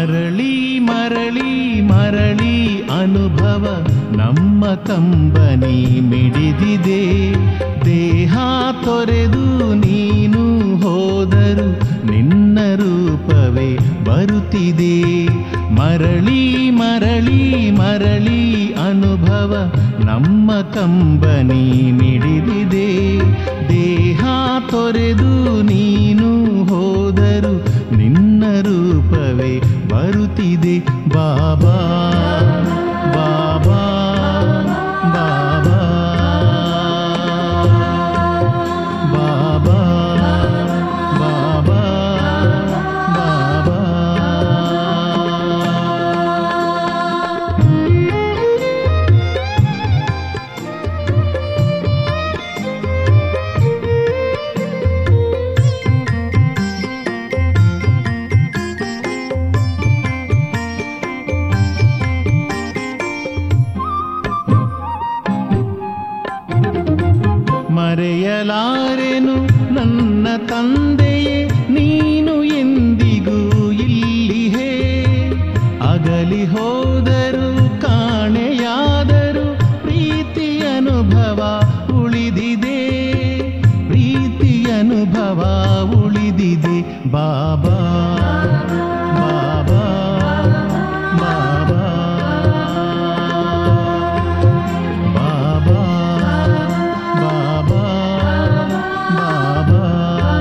ಮರಳಿ ಮರಳಿ ಮರಳಿ ಅನುಭವ ನಮ್ಮ ಕಂಬನಿ ಮಿಡಿದಿದೆ ದೇಹ ತೊರೆದು ನೀನು ಹೋದರು ನಿನ್ನ ರೂಪವೇ ಬರುತ್ತಿದೆ ಮರಳಿ ಮರಳಿ ಮರಳಿ ಅನುಭವ ನಮ್ಮ ಕಂಬನಿ ಮಿಡಿದಿದೆ ದೇಹ ತೊರೆದು ನೀನು ಹೋದರು ನಿನ್ನ ರೂಪವೇ ಬರುತ್ತಿದೆ ಬಾಬಾ ಬಾಬಾ ಬಾಬಾ ಬಾಬಾ ಬಾಬಾ ಬಾಬಾ ಮರೆಯಲಾರೆನು ನನ್ನ ತಂದೆಯೇ ನೀನು ಎಂದಿಗೂ ಇಲ್ಲಿಹೇ ಅಗಲಿ ಹೋದರು ಕಾಣೆಯಾದರು ಪ್ರೀತಿ ಅನುಭವ ಉಳಿದಿದೆ ಪ್ರೀತಿ ಅನುಭವ ಉಳಿದಿದೆ ಬಾಬಾ ಬಾಬಾ ಬಾಬಾ ಬಾಬಾ ಬಾಬಾ ಬಾಬಾ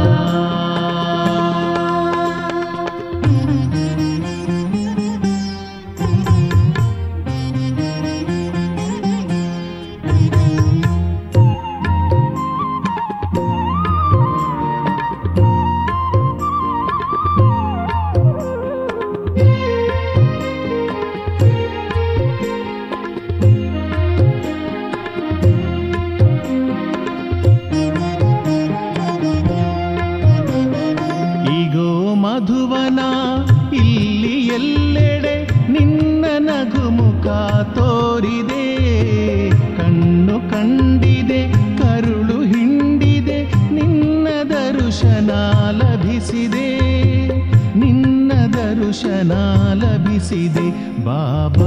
ಈಗೋ ಮಧುವನ ಇಲ್ಲಿ ಎಲ್ಲೆಡೆ ನಿನ್ನ ನಗುಮುಖ ತೋರಿದೆ ಕಣ್ಣು ಕಂಡಿದೆ ಕರುಳು ಹಿಂಡಿದೆ ನಿನ್ನ ದರ್ಶನ ಲಭಿಸಿದೆ ನಿನ್ನ ದರ್ಶನ ಲಭಿಸಿದೆ ಬಾಬಾ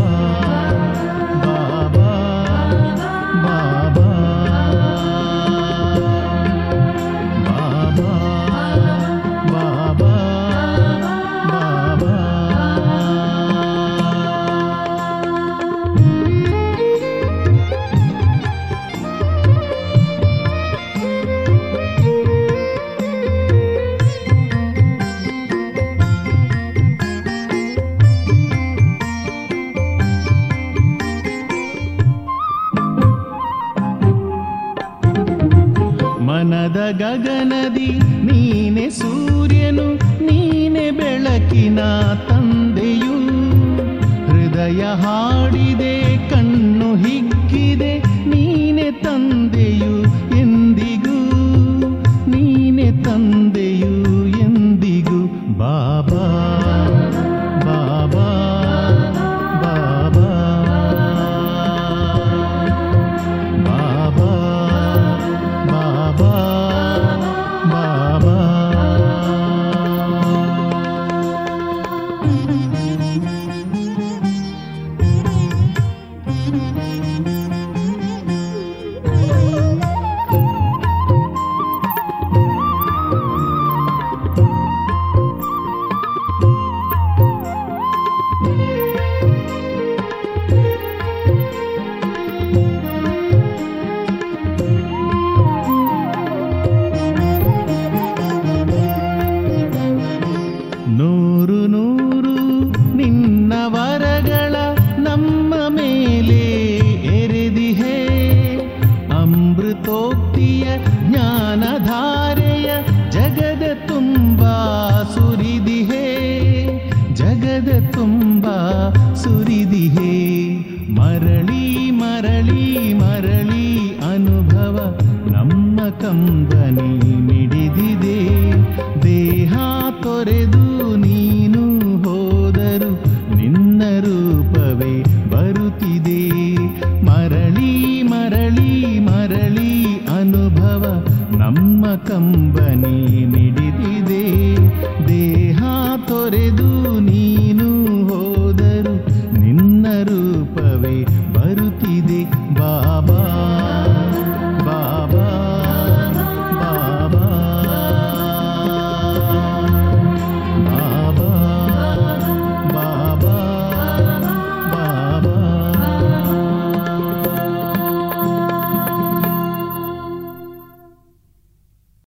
ಬಾಬಾ ಬಾಬಾ ಬಾಬಾ ಬಾಬಾ ಬಾಬಾ ಮನದ ಗಗನದಿ ನೀನೆ ಸೂರ್ಯನು ನೀನೆ ಬೆಳಕಿನ ತಂದೆಯು ಹೃದಯ ಹಾಡಿದೆ ಕಣ್ಣು ಹಿಗ್ಗಿದೆ ನೀನೆ ತಂದೆಯು ಎಂದಿಗೂ ನೀನೆ ತಂದೆಯು ಎಂದಿಗೂ ಬಾಬಾ ಬಾಬಾ ಬಾಬಾ ಬಾಬಾ ಬಾಬಾ ಬಾಬಾ ನೂರು ನೂರು ನಿನ್ನ ವರಗಳ ನಮ್ಮ ಮೇಲೆ ಎರೆದಿಹೇ ಅಮೃತೋಕ್ತಿಯ ಜ್ಞಾನಧಾರೆಯ ಜಗದ ತುಂಬ ಸುರಿದಿಹೇ ಜಗದ ತುಂಬ ಸುರಿದಿಹೇ ಮರಳಿ ಮರಳಿ ಮರಳಿ ಅನುಭವ ನಮ್ಮ ಕಂಬನಿ ಮಿಡಿದಿದೆ ದೇಹ ತೊರೆ